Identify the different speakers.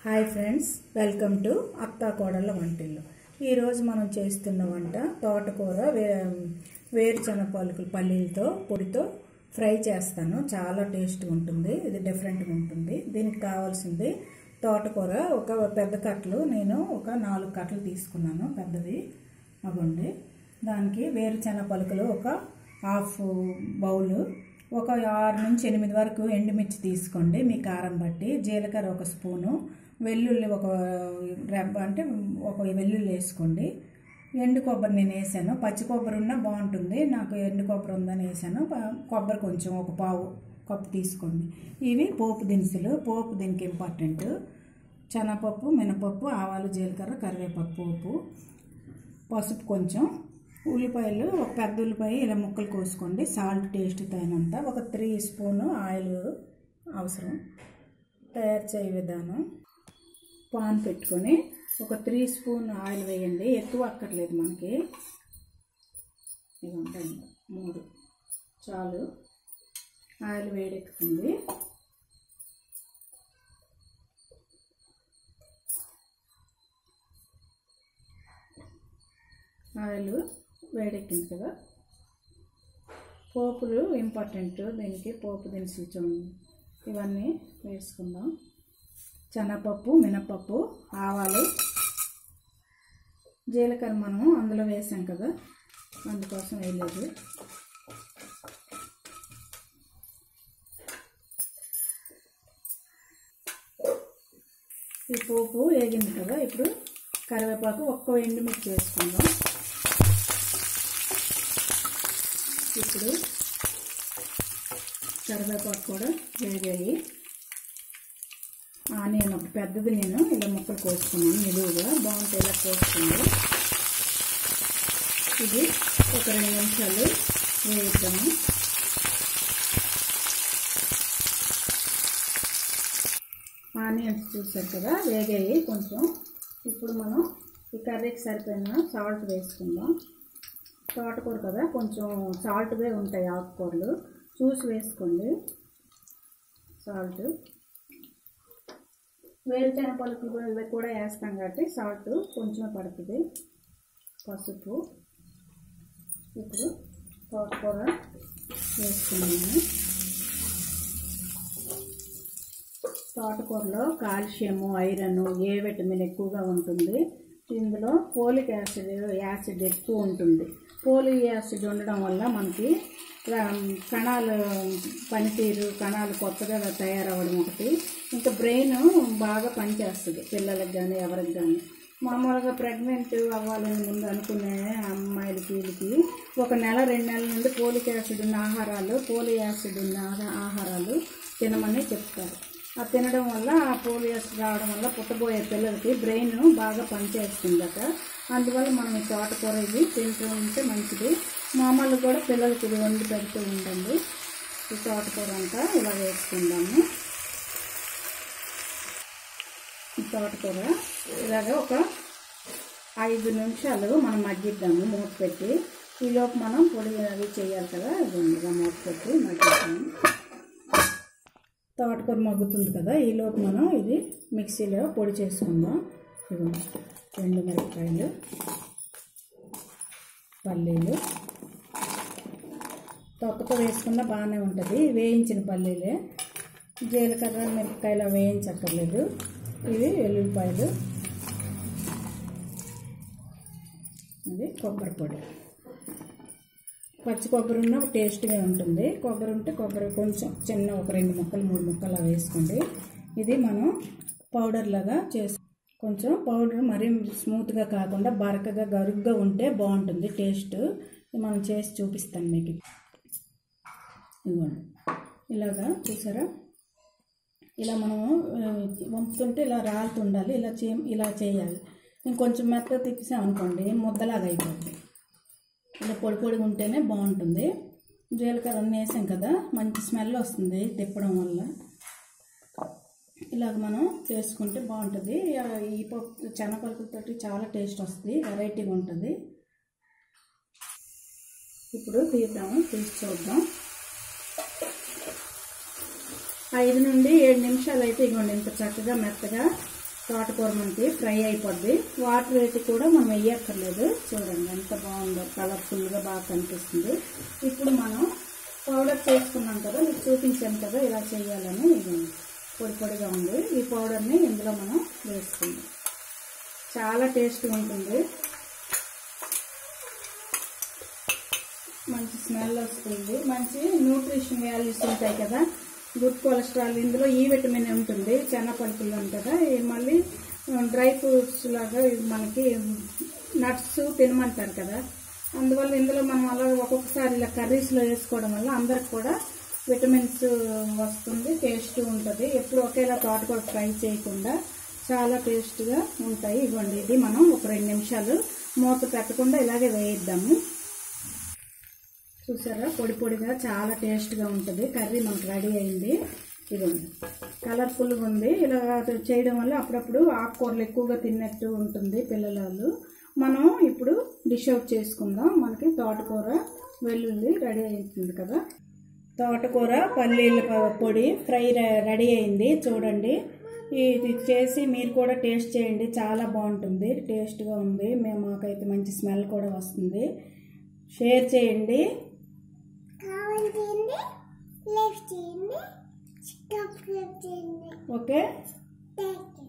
Speaker 1: hi friends welcome to అత్తా కోడళ్ళ వంటిల్లు ఈరోజు మనం చేస్తున్న వంట తోటకూర వే వేరుశనగ పలుకులు పల్లీలతో పొడితో ఫ్రై చేస్తాను చాలా టేస్ట్గా ఉంటుంది ఇది డిఫరెంట్గా ఉంటుంది దీనికి కావాల్సింది తోటకూర ఒక పెద్ద కట్టలు నేను ఒక నాలుగు కట్టలు తీసుకున్నాను పెద్దది అవ్వండి దానికి వేరుశనగ పలుకులు ఒక హాఫ్ బౌలు ఒక ఆరు నుంచి ఎనిమిది వరకు ఎండుమిర్చి తీసుకోండి మీ కారం బట్టి జీలకర్ర ఒక స్పూను వెల్లుల్లి ఒక రెబ్బ అంటే ఒక వెల్లుల్లి వేసుకోండి ఎండు కొబ్బరి నేను వేసాను పచ్చి కొబ్బరి ఉన్నా బాగుంటుంది నాకు ఎండు కొబ్బరి ఉందని వేసాను ప- కొబ్బరి కొంచెం ఒక పావు కప్పు తీసుకోండి ఇవి పోపు దినుసులు పోపు దీనికి ఇంపార్టెంట్ శనగపప్పు మినపప్పు ఆవాలు జీలకర్ర కరివేపాకు పోపు పసుపు కొంచెం ఉల్లిపాయలు ఒక పెద్ద ఉల్లిపాయ ఇలా ముక్కలు కోసుకోండి సాల్ట్ టేస్ట్ తగినంత ఒక త్రీ స్పూన్ ఆయిల్ అవసరం తయారు చేయ విధానం పాన్ పెట్టుకొని ఒక త్రీ స్పూన్ ఆయిల్ వేయండి ఎక్కువ అక్కర్లేదు మనకి ఇవి ఉంటాయి మూడు చాలు ఆయిల్ వేడెక్కుతుంది ఆయిల్ వేడెక్కింది కదా పోపులు ఇంపార్టెంట్ దీనికి పోపు దినుసులు చూడండి ఇవన్నీ వేసుకుందాం శనగపప్పు మినపప్పు ఆవాలు జీలకర్ర మనము అందులో వేసాం కదా అందుకోసం వేయలేదు ఈ పోపు వేగింది కదా ఇప్పుడు కరివేపాకు ఒక్క ఎండుమిర్చి వేసుకుందాం ఇప్పుడు కరివేపాకు కూడా వేగాయి ఆనియన్ ఒక పెద్దది నేను ఇలా ముక్కలు కోసుకున్నాను నిలువుగా బాగుంటే ఇలా కోసుకుంది ఇది ఒక రెండు నిమిషాలు వేయిద్దాము ఆనియన్స్ చూసారు కదా వేగాయి కొంచెం ఇప్పుడు మనం ఈ కర్రీకి సరిపోయిన సాల్ట్ వేసుకుందాం తోటకూర కదా కొంచెం సాల్ట్వే ఉంటాయి ఆకుకూరలు చూసి వేసుకోండి సాల్ట్ వేరుశెనగ పలుకులు కూడా ఇవి కూడా వేస్తాం కాబట్టి సాల్ట్ కొంచెం పడుతుంది పసుపు ఇప్పుడు తోటకూర వేసుకున్నాము తోటకూరలో కాల్షియము ఐరన్ ఏ విటమిన్ ఎక్కువగా ఉంటుంది ఇందులో పోలిక్ యాసిడ్ యాసిడ్ ఎక్కువ ఉంటుంది పోలిక్ యాసిడ్ ఉండడం వల్ల మనకి రా- కణాలు పనితీరు కణాలు కొత్తగా తయారవ్వడం ఒకటి ఇంకా బ్రెయిన్ బాగా పనిచేస్తుంది పిల్లలకు కానీ ఎవరికి కానీ మామూలుగా ప్రెగ్నెంట్ అవ్వాలని ముందు అనుకునే అమ్మాయిలకి వీళ్ళకి ఒక నెల రెండు నెలల నుండి పోలిక్ యాసిడ్ ఉన్న ఆహారాలు పోలిక్ యాసిడ్ ఉన్న ఆహా- ఆహారాలు తినమని చెప్తారు ఆ తినడం వల్ల ఆ పోలియోస్ రావడం వల్ల పుట్టబోయే పిల్లలకి బ్రెయిన్ బాగా పనిచేస్తుందట అందువల్ల మనం ఈ తోటకూర ఇది తింటూ ఉంటే మంచిది మామూలు కూడా పిల్లలకి ఇది వండి పెడుతూ ఉండండి ఈ తోటకూర అంతా ఇలా వేసుకుందాము ఈ తోటకూర ఇలాగ ఒక ఐదు నిమిషాలు మనం మగ్గిద్దాము మూత పెట్టి ఈలోపు మనం పొడి అవి చేయాలి కదా ఇదిగోండి ఇలా మూత పెట్టి మగ్గిద్దాము తోటకూర మగ్గుతుంది కదా ఈలోపు మనం ఇది మిక్సీలో పొడి చేసుకుందాం ఇదిగోండి రెండు మిరపకాయలు పల్లీలు తొక్కతో వేసుకున్న బాగానే ఉంటుంది వేయించిన పల్లీలే జీలకర్ర మిరపకాయలు వేయించక్కర్లేదు ఇవి వెల్లుల్లిపాయలు ఇది కొబ్బరి పొడి పచ్చి కొబ్బరి ఉన్న టేస్ట్గా ఉంటుంది కొబ్బరి ఉంటే కొబ్బరి కొంచెం చిన్న ఒక రెండు ముక్కలు మూడు ముక్కలు అలా వేసుకోండి ఇది మనం పౌడర్ లాగా చేసు కొంచెం పౌడర్ మరీ స్మూత్గా కాకుండా బరకగా గరుగ్గా ఉంటే బాగుంటుంది టేస్ట్ ఇది మనం చేసి చూపిస్తాను మీకు ఇదిగోండి ఇలాగా చూసారా ఇలా మనము ఆ, వంపుతుంటే ఇలా రాలుతూ ఉండాలి ఇలా చే ఇలా చేయాలి ఇంకొంచెం మెత్తగా తిప్పేసాం అనుకోండి ముద్దలాగా అయిపోతుంది ఇలా పొడి పొడిగా ఉంటేనే బాగుంటుంది జీలకర్ర అన్నీ వేసాం కదా మంచి స్మెల్ వస్తుంది తిప్పడం వల్ల ఇలాగ మనం చేసుకుంటే బాగుంటుంది ఆ, ఈ పప్పు శనగపలుకులతోటి చాలా టేస్ట్ వస్తుంది వెరైటీగా ఉంటుంది ఇప్పుడు తీద్దాము తీసి చూద్దాం ఐదు నుండి ఏడు నిమిషాలు అయితే ఇగోండి ఇంత చక్కగా మెత్తగా తోటకూర మనకి ఫ్రై అయిపోద్ది వాటర్ వేసి కూడా మనం వేయక్కర్లేదు చూడండి ఎంత బాగుందో కలర్ఫుల్గా బాగా కనిపిస్తుంది ఇప్పుడు మనం పౌడర్ చేసుకున్నాం కదా మీకు చూపించాను కదా ఇలా చేయాలని ఇది పొడి పొడిగా ఉంది ఈ పౌడర్ని ఇందులో మనం వేసుకుందాం చాలా టేస్ట్గా ఉంటుంది మంచి స్మెల్ వస్తుంది మంచి న్యూట్రిషన్ వాల్యూస్ ఉంటాయి కదా గుడ్ కొలెస్ట్రాల్ ఇందులో ఈ విటమిన్ ఉంటుంది చెనపలుపులు ఉంటుంది కదా ఇది మళ్ళీ డ్రై ఫ్రూట్స్ లాగా ఇది మనకి నట్స్ తినమంటారు కదా అందువల్ల ఇందులో మనం అలా ఒక్కొక్కసారి ఇలా కర్రీస్లో వేసుకోవడం వల్ల అందరికి కూడా విటమిన్స్ వస్తుంది టేస్ట్ ఉంటుంది ఎప్పుడు ఒకేలా తోటకూర ఫ్రై చేయకుండా చాలా టేస్ట్గా ఉంటాయి ఇవ్వండి ఇది మనం ఒక రెండు నిమిషాలు మూత పెట్టకుండా ఇలాగే వేయిద్దాము చూసారా పొడి పొడిగా చాలా టేస్ట్గా ఉంటుంది కర్రీ మనకు రెడీ అయింది ఇదిగోండి కలర్ఫుల్గా ఉంది ఇలా చేయడం వల్ల అప్పుడప్పుడు ఆకుకూరలు ఎక్కువగా తిన్నట్టు ఉంటుంది పిల్లల వాళ్ళు మనం ఇప్పుడు డిష్ అవుట్ చేసుకుందాం మనకి తోటకూర వెల్లుల్లి రెడీ అవుతుంది కదా తోటకూర పల్లీల ప- పొడి ఫ్రై రె- రెడీ అయింది చూడండి ఇది చేసి మీరు కూడా టేస్ట్ చేయండి చాలా బాగుంటుంది టేస్ట్గా ఉంది మేము మాకైతే మంచి స్మెల్ కూడా వస్తుంది షేర్ చేయండి
Speaker 2: కావాలి చేయండి లెఫ్ట్ చేయండి సబ్స్క్రైబ్ చేయండి
Speaker 1: ఓకే
Speaker 2: థ్యాంక్ యూ